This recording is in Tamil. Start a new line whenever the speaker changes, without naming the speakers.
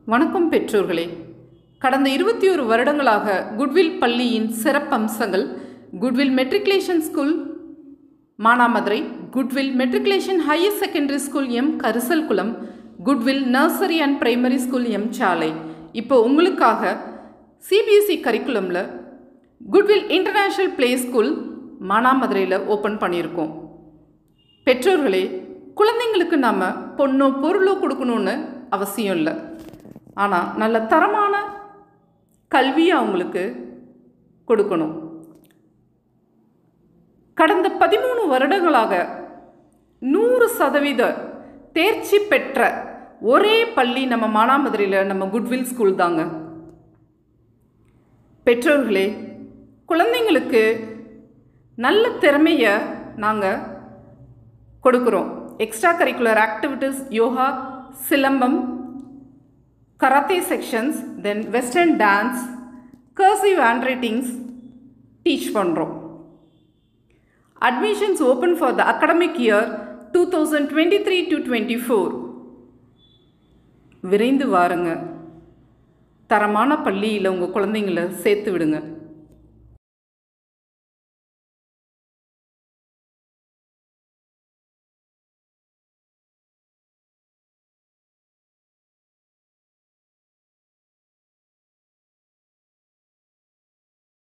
வணக்கம் பெற்றோர்களே கடந்த இருபத்தி ஒரு வருடங்களாக குட்வில் பள்ளியின் சிறப்பம்சங்கள் Goodwill matriculation school Manamadurai Goodwill matriculation higher secondary school M Karisalkulam Goodwill nursery and primary school M சாலை இப்போ உங்களுக்காக சிபிஎஸ்சி கரிக்குலமில் குட்வில் இன்டர்நேஷ்னல் ப்ளே ஸ்கூல் மானாமதுரையில் ஓப்பன் பண்ணியிருக்கோம் பெற்றோர்களே குழந்தைங்களுக்கு நாம் பொண்ணோ பொருளோ கொடுக்கணுன்னு அவசியம் இல்லை ஆனால் நல்ல தரமான கல்வியை அவங்களுக்கு கொடுக்கணும் கடந்த பதிமூணு வருடங்களாக நூறு சதவீத தேர்ச்சி பெற்ற ஒரே பள்ளி நம்ம மானாமதுரையில் நம்ம குட்வில் ஸ்கூல் தாங்க பெற்றோர்களே குழந்தைங்களுக்கு நல்ல திறமையை நாங்கள் கொடுக்குறோம் extra curricular activities yoga silambam karate sections then western dance cursive hand writings teach பண்ணுறோம் admissions open for the academic year two thousand twenty three to twenty four விரைந்து வாருங்க தரமான பள்ளியில் உங்கள் குழந்தைங்கள சேர்த்து விடுங்க